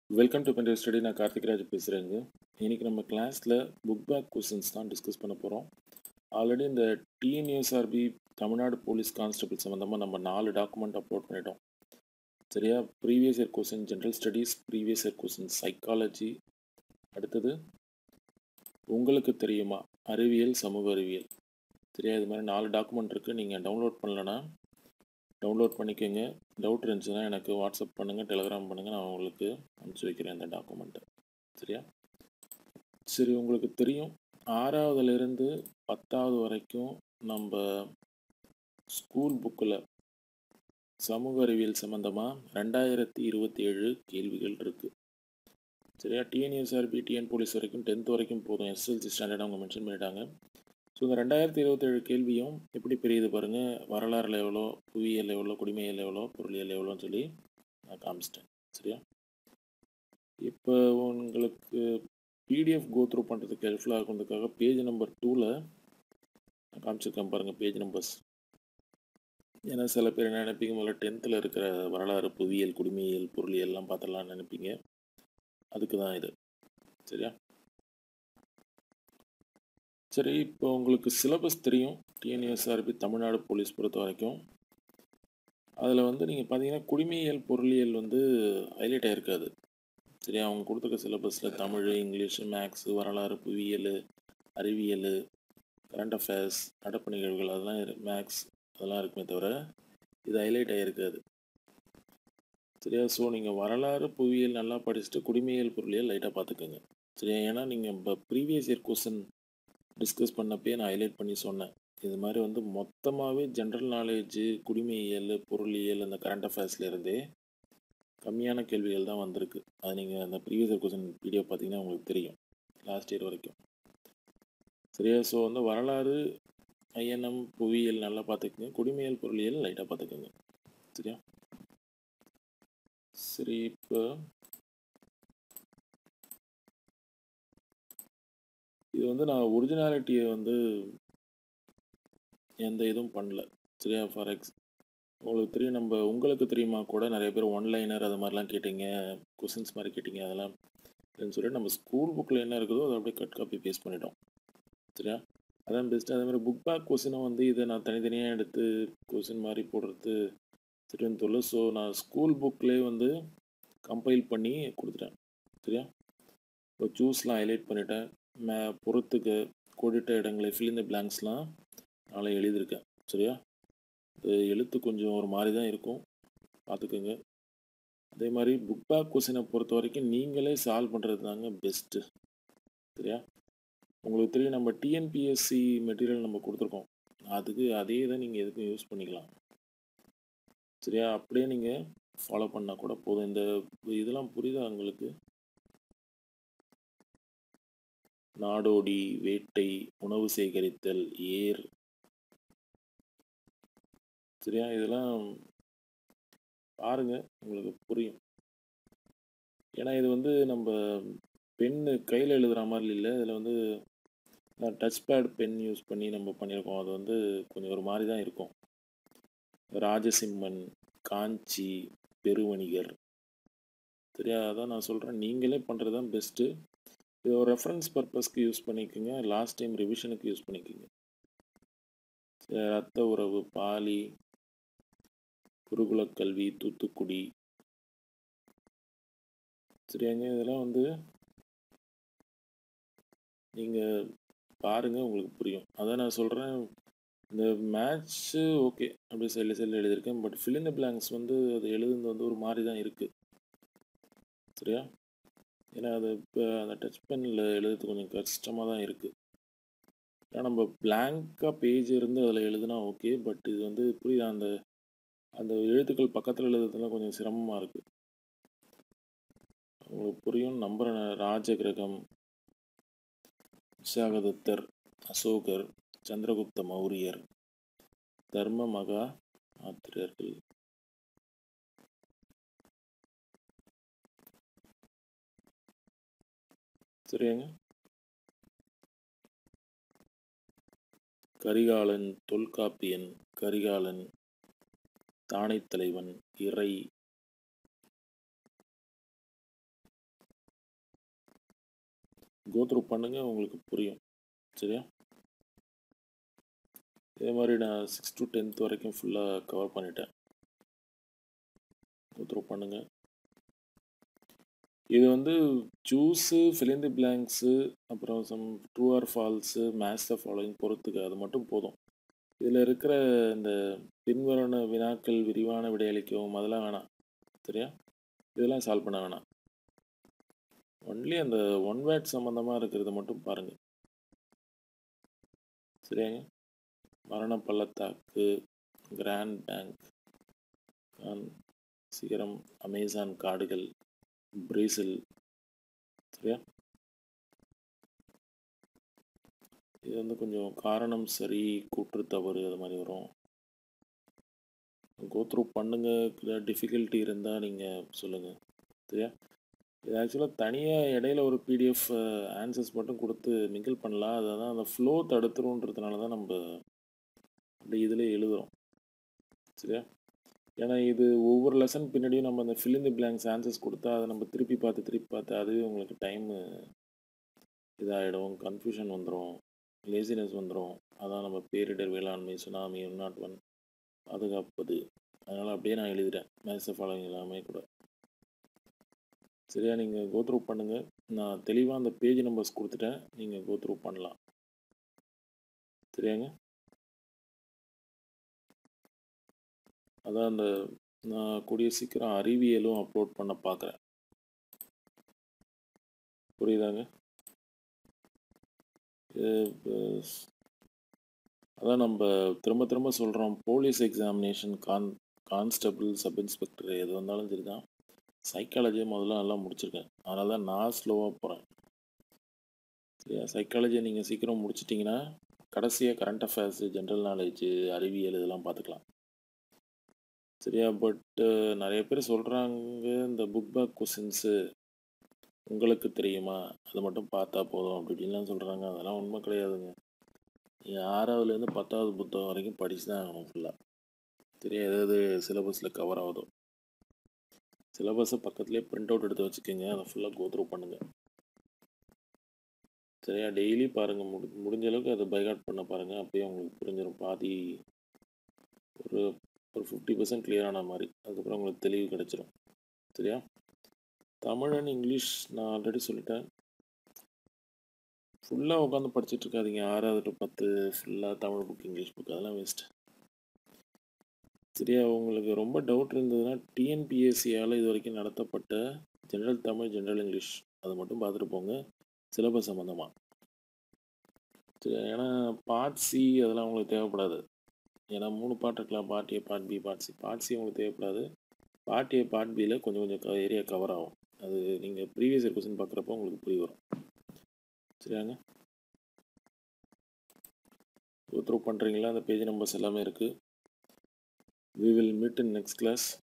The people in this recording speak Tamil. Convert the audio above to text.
வெல்கம் டு பென்டர் ஸ்டடி நான் கார்த்திக்ராஜ் பேசுகிறேங்க இன்றைக்கி நம்ம கிளாஸில் புக் பேக் கொஸ்டின்ஸ் தான் டிஸ்கஸ் பண்ண போகிறோம் ஆல்ரெடி இந்த டிஎன்யூஎஸ்ஆர்பி தமிழ்நாடு போலீஸ் கான்ஸ்டபிள் சம்மந்தமாக நம்ம நாலு டாக்குமெண்ட் அப்லோட் பண்ணிட்டோம் சரியா previous year question general studies previous year question psychology அடுத்தது உங்களுக்கு தெரியுமா அறிவியல் சமூக அறிவியல் சரியா இது மாதிரி நாலு டாக்குமெண்ட் இருக்குது நீங்கள் டவுன்லோட் பண்ணலன்னா டவுன்லோட் பண்ணிக்கோங்க டவுட் இருந்துச்சுன்னா எனக்கு வாட்ஸ்அப் பண்ணுங்கள் டெலிகிராம் பண்ணுங்கள் நான் உங்களுக்கு அனுப்பிச்சி வைக்கிறேன் இந்த டாக்குமெண்ட்டை சரியா சரி உங்களுக்கு தெரியும் ஆறாவதுலேருந்து பத்தாவது வரைக்கும் நம்ம ஸ்கூல் புக்கில் சமூக அறிவியல் சம்மந்தமாக ரெண்டாயிரத்தி இருபத்தி ஏழு கேள்விகள் இருக்குது சரியா டிஎன்எஸ்ஆர்பி டிஎன் போலீஸ் வரைக்கும் டென்த் வரைக்கும் போதும் எஸ்எல்சி ஸ்டாண்டர்ட் அவங்க மென்ஷன் பண்ணிட்டாங்க ஸோ இந்த ரெண்டாயிரத்தி இருபத்தேழு கேள்வியும் எப்படி பெரியது பாருங்கள் வரலாறு எவ்வளோ புவியியல் எவ்வளோ குடிமையியல் எவ்வளோ பொருளியல் எவ்வளோன்னு சொல்லி நான் காமிச்சிட்டேன் சரியா இப்போ உங்களுக்கு பிடிஎஃப் கோ த்ரூ பண்ணுறதுக்கு ஹெல்ப்ஃபுல்லாக இருக்கிறதுக்காக பேஜ் நம்பர் டூவில் நான் காமிச்சிருக்கேன் பாருங்கள் பேஜ் நம்பர்ஸ் ஏன்னா சில பேர் என்ன நினைப்பீங்க முதல்ல டென்த்தில் இருக்கிற வரலாறு புவியியல் குடிமையியல் பொருளியல் எல்லாம் பார்த்துடலாம்னு நினைப்பீங்க அதுக்கு தான் இது சரியா சரி இப்போ உங்களுக்கு சிலபஸ் தெரியும் டிஎன்எஸ்ஆர்பி தமிழ்நாடு போலீஸ் பொறுத்த வரைக்கும் அதில் வந்து நீங்கள் பார்த்தீங்கன்னா குடிமையியல் பொருளியல் வந்து ஹைலைட் ஆகிருக்காது சரி அவங்க கொடுத்துருக்க சிலபஸில் தமிழ் இங்கிலீஷ் மேக்ஸு வரலாறு புவியியல் அறிவியல் கரண்ட் அஃபேர்ஸ் நடப்பு நிகழ்வுகள் அதெல்லாம் மேக்ஸ் அதெல்லாம் இருக்குமே தவிர இது ஹைலைட் ஆகிருக்காது சரியா ஸோ நீங்கள் வரலாறு புவியியல் நல்லா படிச்சுட்டு குடிமையியல் பொருளியல் லைட்டாக பார்த்துக்கோங்க சரியா ஏன்னா நீங்கள் இப்போ ப்ரீவியஸ் இயர் கொஸ்டின் டிஸ்கஸ் பண்ணப்பே நான் ஹைலைட் பண்ணி சொன்னேன் இது மாதிரி வந்து மொத்தமாகவே ஜென்ரல் நாலேஜு குடிமையியல் பொருளியல் அந்த கரண்ட் அஃபேர்ஸ்லேருந்தே கம்மியான கேள்விகள் தான் வந்திருக்கு அது நீங்கள் அந்த ப்ரீவியஸ் இயர் கொஸ்டின் வீடியோ பார்த்தீங்கன்னா உங்களுக்கு தெரியும் லாஸ்ட் இயர் வரைக்கும் சரியா ஸோ வந்து வரலாறு ஐஎன்எம் புவியியல் நல்லா பார்த்துக்குங்க குடிமையியல் பொருளியல் லைட்டாக பார்த்துக்குங்க சரியா சரி இப்போ இது வந்து நான் ஒரிஜினாலிட்டியை வந்து எந்த இதுவும் பண்ணல சரியா ஃபார் எக்ஸ் உங்களுக்கு தெரியும் நம்ம உங்களுக்கு தெரியுமா கூட நிறைய பேர் ஒன்லைனர் அது மாதிரிலாம் கேட்டிங்க கொஸ்டின்ஸ் மாதிரி கேட்டிங்க அதெல்லாம் இல்லைன்னு சொல்லிட்டு நம்ம ஸ்கூல் புக்கில் என்ன இருக்குதோ அதை அப்படியே கட் காப்பி பேஸ்ட் பண்ணிட்டோம் சரியா அதான் பெஸ்ட்டு அதே மாதிரி புக் பேக் கொஸ்டினும் வந்து இதை நான் தனித்தனியாக எடுத்து கொஸ்டின் மாதிரி போடுறது சரின்னு சொல்ல ஸோ நான் ஸ்கூல் புக்லேயே வந்து கம்பைல் பண்ணி கொடுத்துட்டேன் சரியா இப்போ சூஸ்லாம் ஹைலைட் பண்ணிட்டேன் மே பொறுத்துக்கு கோடிட்ட இடங்களை ஃபில் இந்த பிளாங்க்ஸ்லாம் நாளை எழுதியிருக்கேன் சரியா இது எழுத்து கொஞ்சம் ஒரு மாதிரி தான் இருக்கும் பார்த்துக்கோங்க அதே மாதிரி புக் பேக் கொஸ்டினை பொறுத்த வரைக்கும் நீங்களே சால்வ் பண்ணுறது தாங்க பெஸ்ட்டு சரியா உங்களுக்கு தெரியும் நம்ம டிஎன்பிஎஸ்சி மெட்டீரியல் நம்ம கொடுத்துருக்கோம் அதுக்கு அதே தான் நீங்கள் எதுக்கும் யூஸ் பண்ணிக்கலாம் சரியா அப்படியே நீங்கள் ஃபாலோ பண்ணால் கூட போதும் இந்த இதெல்லாம் புரியுதா உங்களுக்கு நாடோடி வேட்டை உணவு சேகரித்தல் ஏர் சரியா இதெல்லாம் பாருங்க உங்களுக்கு புரியும் ஏன்னா இது வந்து நம்ம பென்னு கையில் எழுதுகிற மாதிரி இல்லை இதில் வந்து டச் பேட் பென் யூஸ் பண்ணி நம்ம பண்ணியிருக்கோம் அது வந்து கொஞ்சம் ஒரு மாதிரி தான் இருக்கும் ராஜசிம்மன் காஞ்சி பெருவணிகர் சரியா அதான் நான் சொல்கிறேன் நீங்களே பண்ணுறது தான் பெஸ்ட்டு இது ஒரு ரெஃபரன்ஸ் பர்பஸ்க்கு யூஸ் பண்ணிக்கோங்க லாஸ்ட் டைம் ரிவிஷனுக்கு யூஸ் பண்ணிக்கோங்க ரத்த உறவு பாலி குருகுல கல்வி தூத்துக்குடி சரியாங்க இதெல்லாம் வந்து நீங்கள் பாருங்கள் உங்களுக்கு புரியும் அதான் நான் சொல்கிறேன் இந்த மேட்ச்சு ஓகே அப்படி சைடில் சைடில் எழுதியிருக்கேன் பட் ஃபில் இந்த பிளாங்க்ஸ் வந்து அது எழுதுனது வந்து ஒரு மாதிரி தான் இருக்குது சரியா ஏன்னா அது இப்போ அந்த டச் பெனில் எழுதுறது கொஞ்சம் கஷ்டமாக தான் இருக்குது ஏன்னா நம்ம பிளாங்காக பேஜ் இருந்து அதில் எழுதுனா ஓகே பட் இது வந்து புரியுது அந்த அந்த எழுத்துக்கள் பக்கத்தில் எழுதுறதுலாம் கொஞ்சம் சிரமமாக இருக்குது உங்களுக்கு புரியும் நம்புகிற ராஜகிரகம் விசாகதத்தர் அசோகர் சந்திரகுப்த மௌரியர் தர்ம மகா ஆத்திரியர்கள் சரியாங்க கரிகாலன் தொல்காப்பியன் கரிகாலன் தானைத் தலைவன் இறை கோ த்ரூ பண்ணுங்கள் உங்களுக்கு புரியும் சரியா இதே மாதிரி நான் சிக்ஸ் டு டென்த் வரைக்கும் ஃபுல்லாக கவர் பண்ணிட்டேன் கோ த்ரூ பண்ணுங்கள் இது வந்து சூஸு ஃபிலிந்தி பிளாங்க்ஸு அப்புறம் some true or false match the following பொறுத்துக்கு அது மட்டும் போதும் இதில் இருக்கிற இந்த பின்வருண வினாக்கள் விரிவான விடையளிக்கவும் அதெல்லாம் வேணாம் சரியா இதெல்லாம் சால்வ் பண்ண வேணாம் ஒன்லி அந்த ஒன் வேர்ட் சம்மந்தமாக இருக்கிறத மட்டும் பாருங்கள் சரியாங்க மரண பள்ளத்தாக்கு கிராண்ட் பேங்க் சிகரம் அமேசான் காடுகள் பிரேசில் சரியா இது வந்து கொஞ்சம் காரணம் சரி கூற்று தவறு அது மாதிரி வரும் கோத்ரூ பண்ணுங்க டிஃபிகல்ட்டி இருந்தால் நீங்கள் சொல்லுங்கள் சரியா இது ஆக்சுவலாக தனியாக இடையில ஒரு பிடிஎஃப் ஆன்சர்ஸ் மட்டும் கொடுத்து மிங்கிள் பண்ணலாம் அதை தான் அந்த ஃப்ளோ தடுத்துருன்றதுனால தான் நம்ம அப்படி இதில் எழுதுகிறோம் சரியா ஏன்னா இது ஒவ்வொரு லெசன் பின்னாடியும் நம்ம அந்த ஃபில் இந்த பிளாங்க்ஸ் ஆன்சர்ஸ் கொடுத்தா அதை நம்ம திருப்பி பார்த்து திருப்பி பார்த்து அதுவே உங்களுக்கு டைமு இதாகிடும் கன்ஃபியூஷன் வந்துடும் லேசினஸ் வந்துடும் அதான் நம்ம பேரிடர் வேளாண்மை சுனாமி நாட் ஒன் பாதுகாப்பது அதனால் அப்படியே நான் எழுதிட்டேன் மேட்ச் ஃபாலோவிங் எல்லாமே கூட சரியா நீங்கள் கோத்ரூ பண்ணுங்கள் நான் தெளிவாக அந்த பேஜ் நம்பர்ஸ் கொடுத்துட்டேன் நீங்கள் கோத்ரூ பண்ணலாம் சரியாங்க அதான் அந்த நான் கூடிய சீக்கிரம் அறிவியலும் அப்லோட் பண்ண பார்க்குறேன் புரியுதாங்க அதான் நம்ம திரும்ப திரும்ப சொல்கிறோம் police examination con constable sub inspector எது வந்தாலும் சரி தான் சைக்காலஜியை முதல்ல நல்லா முடிச்சிருக்கேன் அதனால தான் நான் ஸ்லோவாக போகிறேன் சரியா சைக்காலஜியை நீங்கள் சீக்கிரம் முடிச்சிட்டிங்கன்னா கடைசியாக கரண்ட் அஃபேர்ஸு ஜென்ரல் நாலேஜு அறிவியல் இதெல்லாம் பார்த்துக்கலாம் சரியா பட் நிறைய பேர் சொல்கிறாங்க இந்த புக் பேக் கொஷின்ஸு உங்களுக்கு தெரியுமா அது மட்டும் பார்த்தா போதும் அப்படி இப்படின்லாம் சொல்கிறாங்க அதெல்லாம் உண்மை கிடையாதுங்க நீங்கள் ஆறாவதுலேருந்து பத்தாவது புத்தகம் வரைக்கும் படித்து தான் ஆகணும் ஃபுல்லாக சரியா எதாவது சிலபஸில் கவர் ஆகுதோ சிலபஸை பக்கத்துலேயே பிரிண்ட் அவுட் எடுத்து வச்சுக்கோங்க அதை ஃபுல்லாக கோத்ரூ பண்ணுங்கள் சரியா டெய்லி பாருங்கள் முடி முடிஞ்ச அளவுக்கு அதை பைகாட் பண்ண பாருங்கள் அப்போயே உங்களுக்கு புரிஞ்சிடும் பாதி ஒரு ஒரு ஃபிஃப்டி பர்சன்ட் கிளியரான மாதிரி அதுக்கப்புறம் உங்களுக்கு தெளிவு கிடச்சிரும் சரியா தமிழ் அண்ட் இங்கிலீஷ் நான் ஆல்ரெடி சொல்லிட்டேன் ஃபுல்லாக உட்காந்து படிச்சுட்டு இருக்காதீங்க ஆறாவது டு பத்து ஃபுல்லாக தமிழ் புக் இங்கிலீஷ் புக் அதெல்லாம் வேஸ்ட் சரியா உங்களுக்கு ரொம்ப டவுட் இருந்ததுன்னா டிஎன்பிஎஸ்சியால் இது வரைக்கும் நடத்தப்பட்ட ஜென்ரல் தமிழ் ஜென்ரல் இங்கிலீஷ் அதை மட்டும் பார்த்துட்டு போங்க சிலபஸ் சம்மந்தமாக சரி ஏன்னா பார்ட் சி அதெல்லாம் உங்களுக்கு தேவைப்படாது ஏன்னா மூணு பார்ட் இருக்கலாம் part A part B part C part C உங்களுக்கு தேவைப்படாது பார்ட் ஏ பார்ட் பியில் கொஞ்சம் கொஞ்சம் ஏரியா கவர் ஆகும் அது நீங்கள் ப்ரீவியஸ் இயர் கொஸ்டின் பார்க்குறப்போ உங்களுக்கு புரிய வரும் சரியாங்க கோ த்ரூ பண்ணுறீங்களா அந்த பேஜ் நம்பர்ஸ் எல்லாமே இருக்குது we will meet in next class